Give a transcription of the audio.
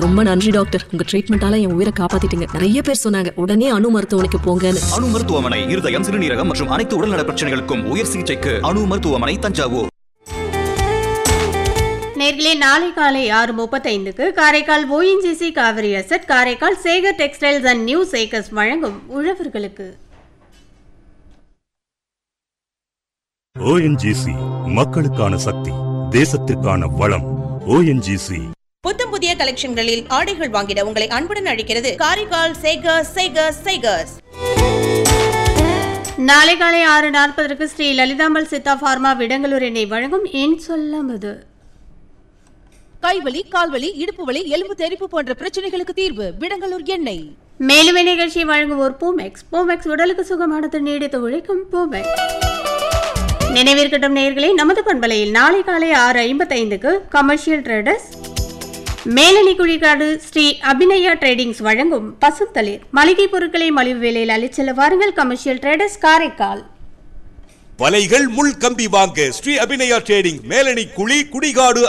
ரொம்ப நன்றி டாக்டர் உங்க ட்ரீட்மெண்டால என் உயிரை காப்பாத்திட்டீங்க நிறைய பேர் சொன்னாங்க உடனே அணு மருத்துவமனைக்கு போங்கன்னு அணு மருத்துவமனை இருதயம் சிறுநீரகம் மற்றும் அனைத்து உடல்நல பிரச்சனைகளுக்கும் உயர் சிகிச்சைக்கு அணு மருத்துவமனை தஞ்சாவூர் நேர்களே நாளை காலை ஆறு முப்பத்தைந்துக்கு Karaikal ONGC Kaveri asset Karaikal Sekar textiles and new Sekars வழங்கும் உழவர்களுக்கு ஓஎன்ஜிசி மக்களுக்கான சக்தி தேசத்திற்கான வளம் ஓஎன்ஜிசி புத்தம் புதிய கலெக்ஷன்களில் ஆடைகள் வாங்கிட உங்களை அன்புடன் அழைக்கிறது காரைக்கால் சேகர்ஸ் சேகர்ஸ் சேகர்ஸ் நாளை காலை ஆறு நாற்பதற்கு ஸ்ரீ லலிதாம்பல் சித்தா ஃபார்மா விடங்களூர் எண்ணெய் வழங்கும் என் சொல்லாமது கைவலி கால்வலி இடுப்பு வலி எலும்பு தெறிப்பு போன்ற பிரச்சனைகளுக்கு தீர்வு விடங்கலூர் எண்ணெய் மேலும் நிகழ்ச்சி வழங்குவோர் பூமெக்ஸ் பூமெக்ஸ் உடலுக்கு சுகமானது நீடித்து உழைக்கும் பூமெக்ஸ் நினைவிருக்கட்டும் நேயர்களே நமது பண்பலையில் நாளை காலை ஆறு ஐம்பத்தைந்துக்கு commercial traders Melani Kuzhikadu Sri Abhinaya tradings வழங்கும் பசுத்தளிர் மளிகை பொருட்களை மலிவு விலையில் அளிச்செல்ல வாருங்கள் கமர்ஷியல் ட்ரேடர்ஸ் காரைக்கால் வலைகள் முள் கம்பி வாங்க ஸ்ரீ அபிநயா ட்ரேடிங் மேலணி குழி குடிகாடு